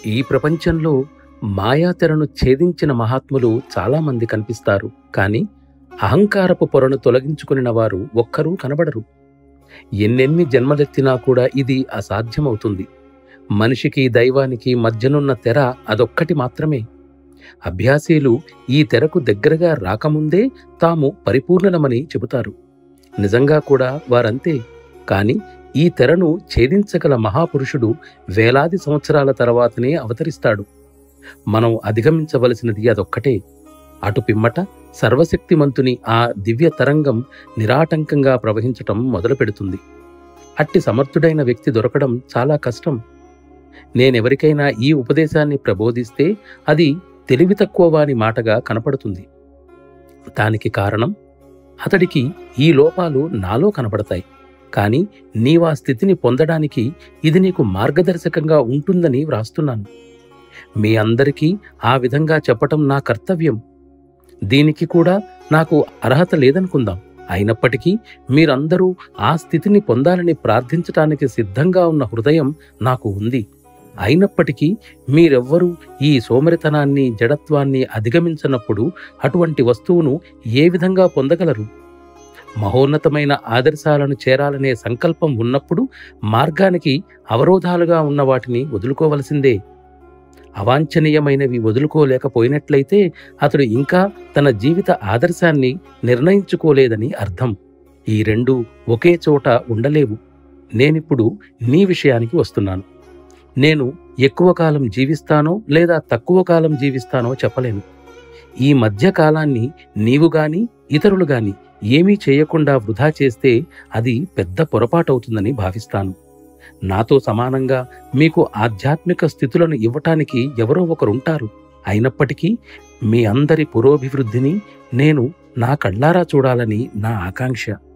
ఈ ప్రపంచంలో మాయాతెరను ఛేదించిన మహాత్ములు చాలామంది కనిపిస్తారు కానీ అహంకారపు పొరను తొలగించుకుని వారు ఒక్కరూ కనబడరు ఎన్నెన్ని జన్మలెత్తినా కూడా ఇది అసాధ్యమవుతుంది మనిషికి దైవానికి మధ్యనున్న తెర అదొక్కటి మాత్రమే అభ్యాసీలు ఈ తెరకు దగ్గరగా రాకముందే తాము పరిపూర్ణలమని చెబుతారు నిజంగా కూడా వారంతే కాని ఈ తెరను ఛేదించగల మహాపురుషుడు వేలాది సంవత్సరాల తర్వాతనే అవతరిస్తాడు మనం అధిగమించవలసినది అదొక్కటే అటు పిమ్మట సర్వశక్తిమంతుని ఆ దివ్య తరంగం నిరాటంకంగా ప్రవహించటం మొదలు పెడుతుంది అట్టి సమర్థుడైన వ్యక్తి దొరకడం చాలా కష్టం నేనెవరికైనా ఈ ఉపదేశాన్ని ప్రబోధిస్తే అది తెలివి తక్కువ వాని మాటగా కనపడుతుంది దానికి కారణం అతడికి ఈ లోపాలు నాలో కనపడతాయి కానీ నీవా స్థితిని పొందడానికి ఇది నీకు మార్గదర్శకంగా ఉంటుందని వ్రాస్తున్నాను మీ అందరికీ ఆ విధంగా చెప్పటం నా కర్తవ్యం దీనికి కూడా నాకు అర్హత లేదనుకుందాం అయినప్పటికీ మీరందరూ ఆ స్థితిని పొందాలని ప్రార్థించటానికి సిద్ధంగా ఉన్న హృదయం నాకు ఉంది అయినప్పటికీ మీరెవ్వరూ ఈ సోమరితనాన్ని జడత్వాన్ని అధిగమించనప్పుడు అటువంటి వస్తువును ఏ విధంగా పొందగలరు మహోన్నతమైన ఆదర్శాలను చేరాలనే సంకల్పం ఉన్నప్పుడు మార్గానికి అవరోధాలుగా ఉన్న వాటిని వదులుకోవలసిందే అవాంఛనీయమైనవి వదులుకోలేకపోయినట్లయితే అతడు ఇంకా తన జీవిత ఆదర్శాన్ని నిర్ణయించుకోలేదని అర్థం ఈ రెండు ఒకే చోట ఉండలేవు నేనిప్పుడు నీ విషయానికి వస్తున్నాను నేను ఎక్కువ కాలం జీవిస్తానో లేదా తక్కువ కాలం జీవిస్తానో చెప్పలేను ఈ మధ్య కాలాన్ని నీవు గాని ఇతరులు గాని ఏమీ చేయకుండా వృధా చేస్తే అది పెద్ద పొరపాటవుతుందని భావిస్తాను నాతో సమానంగా మీకు ఆధ్యాత్మిక స్థితులను ఇవ్వటానికి ఎవరో ఒకరుంటారు అయినప్పటికీ మీ అందరి పురోభివృద్ధిని నేను నా కళ్ళారా చూడాలని నా ఆకాంక్ష